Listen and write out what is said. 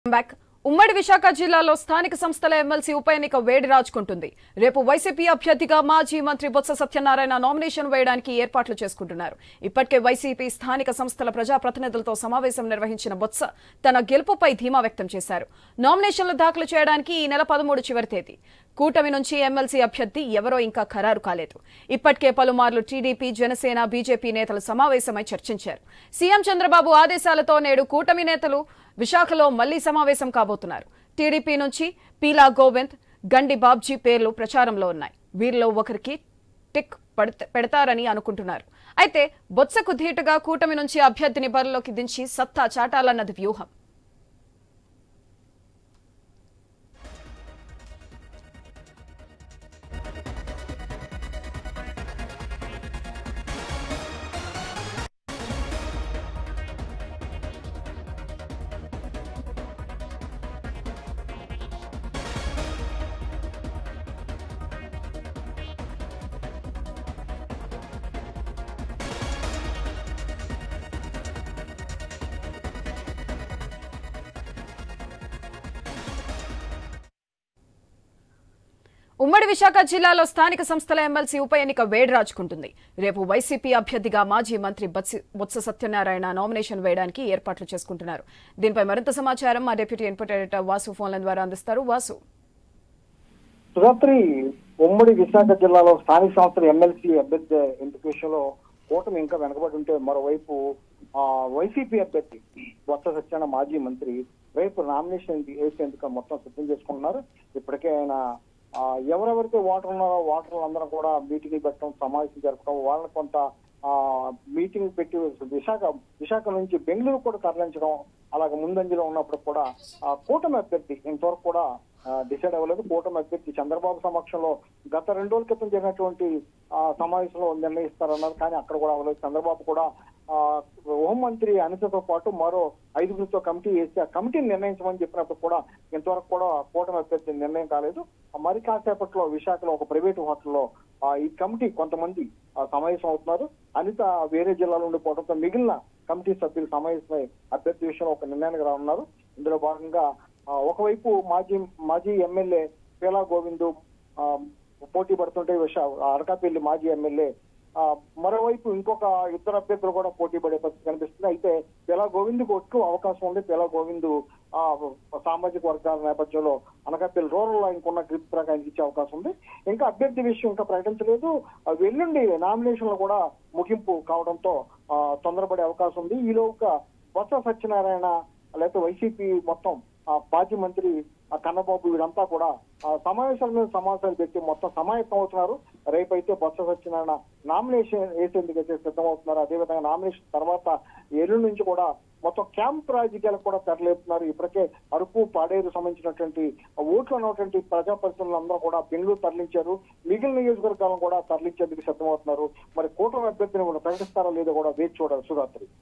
back ఉమ్మడి విశాఖ జిల్లాలో స్థానిక సంస్థల ఎమ్మెల్సీ ఉప ఎన్నిక వేడి రాజుకుంటుంది రేపు వైసీపీ అభ్యర్థిగా మాజీ మంత్రి బొత్స సత్యనారాయణ నామినేషన్ వేయడానికి ఏర్పాట్లు చేసుకుంటున్నారు ఇప్పటికే వైసీపీ స్థానిక సంస్థల ప్రజాప్రతినిధులతో సమావేశం నిర్వహించిన బొత్స తన గెలుపుపై ధీమా వ్యక్తం చేశారు నామినేషన్లు దాఖలు చేయడానికి ఈ నెల పదమూడు చివరి తేదీ కూటమి నుంచి ఎమ్మెల్సీ అభ్యర్థి ఎవరో ఇంకా ఖరారు కాలేదు ఇప్పటికే పలుమార్లు టీడీపీ జనసేన బీజేపీ నేతలు సమావేశమై చర్చించారు సీఎం చంద్రబాబు ఆదేశాలతో నేడు కూటమి నేతలు విశాఖలో మళ్లీ సమావేశం కాబోతున్నారు టీడీపీ నుంచి పీలా గోవింద్ గండి బాబ్జీ పేర్లు ప్రచారంలో ఉన్నాయి వీరిలో ఒకరికి టిక్ పడత- పెడతారని అనుకుంటున్నారు అయితే బొత్సకు ధీటుగా కూటమి నుంచి అభ్యర్థిని బరిలోకి దించి సత్తా చాటాలన్నది వ్యూహం ఉమ్మడి విశాఖ జిల్లాలో స్థానిక సంస్థల ఎమ్మెల్సీ ఉప ఎన్నిక వేడి రాజుకుంటుంది రేపు వైసీపీ అభ్యర్థిగా మాజీ మంత్రి బత్సి- బొత్స సత్యనారాయణ నామినేషన్ వేయడానికి ఏర్పాట్లు చేసుకుంటున్నారు దీనిపై మరింత సమాచారం మా డిప్యూటీ ఇన్పుట్ ఎడిటర్ వాసు ఫోన్ల ద్వారా అందిస్తారు వాసు సురాత్రి ఉమ్మడి విశాఖ జిల్లాలో స్థానిక సంస్థల ఎమ్మెల్సీ అభ్యర్థి ఎంపిక విషయంలో కూటమి ఇంకా వెనకబడి ఉంటే మరోవైపు ఆ, వైసీపీ అభ్యర్థి బొత్స సత్యనారాయణ మాజీ మంత్రి రేపు నామినేషన్ వేసేందుకు మొత్తం సిద్ధం చేసుకుంటున్నారు ఇప్పటికే ఆయన ఆ, ఎవరెవరైతే ఓటర్ ఉన్నారో ఓటర్లు అందరూ కూడా మీటింగ్ పెట్టడం సమావేశం జరపడం వాళ్ళని కొంత ఆ మీటింగ్ పెట్టి విశాఖ విశాఖ నుంచి బెంగళూరు కూడా తరలించడం అలాగే ముందంజలో ఉన్నప్పుడు కూడా ఆ కూటమి అభ్యర్థి ఇంతవరకు కూడా డిసైడ్ అవ్వలేదు కూటమి అభ్యర్థి చంద్రబాబు సమక్షంలో గత రెండు రోజుల క్రితం జరిగినటువంటి ఆ, సమావేశంలో నిర్ణయిస్తారన్నారు కానీ అక్కడ కూడా అవ్వలేదు చంద్రబాబు కూడా ఆ, హోంమంత్రి అనితతో పాటు మరో ఐదుగురితో కమిటీ వేసి ఆ కమిటీని నిర్ణయించమని చెప్పినప్పుడు కూడా ఇంతవరకు కూడా కూటమి అభ్యర్థి నిర్ణయం కాలేదు మరి కాసేపట్లో విశాఖలో ఒక ప్రైవేట్ హోటల్లో ఆ, ఈ కమిటీ కొంతమంది ఆ, సమావేశం అవుతున్నారు అనిత వేరే జిల్లాలో ఉండిపోవడంతో మిగిలిన కమిటీ సభ్యులు సమావేశమై అభ్యర్థి విషయంలో ఒక నిర్ణయానికి రానున్నారు ఇందులో భాగంగా ఆ, ఒకవైపు మాజీ మాజీ ఎమ్మెల్యే పేలా గోవిందు ఆ, పోటీ పడుతుంటే విశా అనకాపల్లి మాజీ ఎమ్మెల్యే ఆ, మరోవైపు ఇంకొక ఇద్దరు అభ్యర్థులు కూడా పోటీ పడే పరిస్థితి కనిపిస్తుంది అయితే పేలా గోవింద్ ఒట్టు అవకాశం ఉంది పేలా గోవిందు ఆ, సామాజిక వర్గాల నేపథ్యంలో అనకాపల్లి రూరల్ ఆయనకున్న గ్రిప్ ప్రకారం ఆయనకి ఇచ్చే అవకాశం ఉంది ఇంకా అభ్యర్థి విషయం ఇంకా ప్రకటించలేదు ఆ, వెల్లుండి నామినేషన్లు కూడా ముగింపు కావడంతో ఆ, తొందరపడే అవకాశం ఉంది ఈలోగా బొత్స సత్యనారాయణ లేకపోతే వైసీపీ మొత్తం ఆ మాజీ మంత్రి ఆ కన్నబాబు వీరంతా కూడా ఆ సమావేశాల మీద సమావేశాలు పెట్టి మొత్తం సమాయత్తం అవుతున్నారు రేపైతే బొత్స సత్యనారాయణ నామినేషన్ వేసేందుకు అయితే సిద్ధమవుతున్నారు అదేవిధంగా నామినేషన్ తర్వాత ఎల్లుండి నుంచి కూడా మొత్తం క్యాంప్ రాజకీయాలకు కూడా తెరలేపుతున్నారు ఇప్పటికే అరకు పాడేరు సంబంధించినటువంటి ఓట్లు ఉన్నటువంటి ప్రజాప్రతినిధులు అందరూ కూడా బెంగళూరు తరలించారు మిగిలిన నియోజకవర్గాలను కూడా తరలించేందుకు సిద్ధమవుతున్నారు మరి కూటమి అభ్యర్థిని కూడా ప్రకటిస్తారో లేదో కూడా వేచి చూడాలి సురాత్రి